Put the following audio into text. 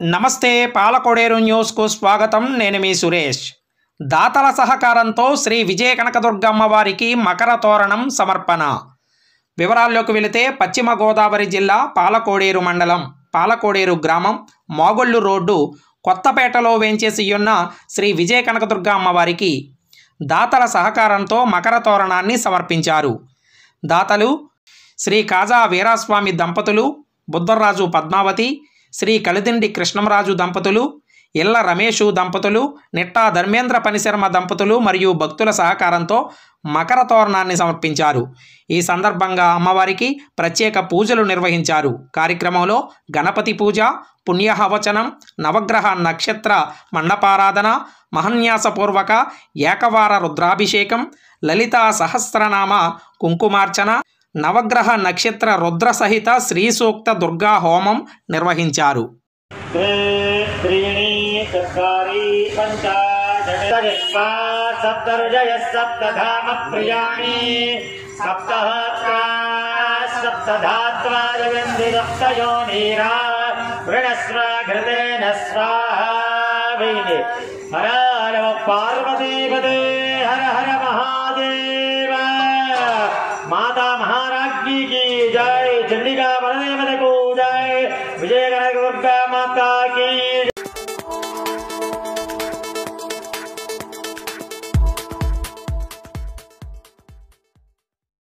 నమస్తే పాలకొడేరు న్యూస్కు స్వాగతం నేను మీ సురేష్ దాతల సహకారంతో శ్రీ విజయ కనకదుర్గమ్మ వారికి మకర తోరణం సమర్పణ వివరాల్లోకి వెళితే పశ్చిమ గోదావరి జిల్లా పాలకోడేరు మండలం పాలకోడేరు గ్రామం మాగొళ్ళు రోడ్డు కొత్తపేటలో వేంచేసి ఉన్న శ్రీ విజయ కనకదుర్గ అమ్మవారికి దాతల సహకారంతో మకర తోరణాన్ని సమర్పించారు దాతలు శ్రీ కాజా వీరాస్వామి దంపతులు బుద్ధరాజు పద్మావతి శ్రీ కలిదిండి కృష్ణంరాజు దంపతులు ఇళ్ల రమేషు దంపతులు నిట్టా ధర్మేంద్ర పనిశర్మ దంపతులు మరియు భక్తుల సహకారంతో మకర తోరణాన్ని సమర్పించారు ఈ సందర్భంగా అమ్మవారికి ప్రత్యేక పూజలు నిర్వహించారు కార్యక్రమంలో గణపతి పూజ పుణ్యహవచనం నవగ్రహ నక్షత్ర మండపారాధన మహన్యాసపూర్వక ఏకవార రుద్రాభిషేకం లలితా సహస్రనామ కుంకుమార్చన నవగ్రహ నక్షత్ర రుద్ర సహిత శ్రీ సూక్త దుర్గా హోమం నిర్వహించారు द्वे त्रीणि चत्वारि पञ्च षट् सप्तर्जयः सप्तधाम प्रियाणि सप्तहत्रा सप्तधात्वा जगन्ति सप्तयोनीरा वृणस्व घृतेन स्वाहा वैने हर हर पार्वतीपदे हर हर महादेव माता महाराज्ञी की जय चंडिका बलदेवता को जय विजय दुर्गा माता की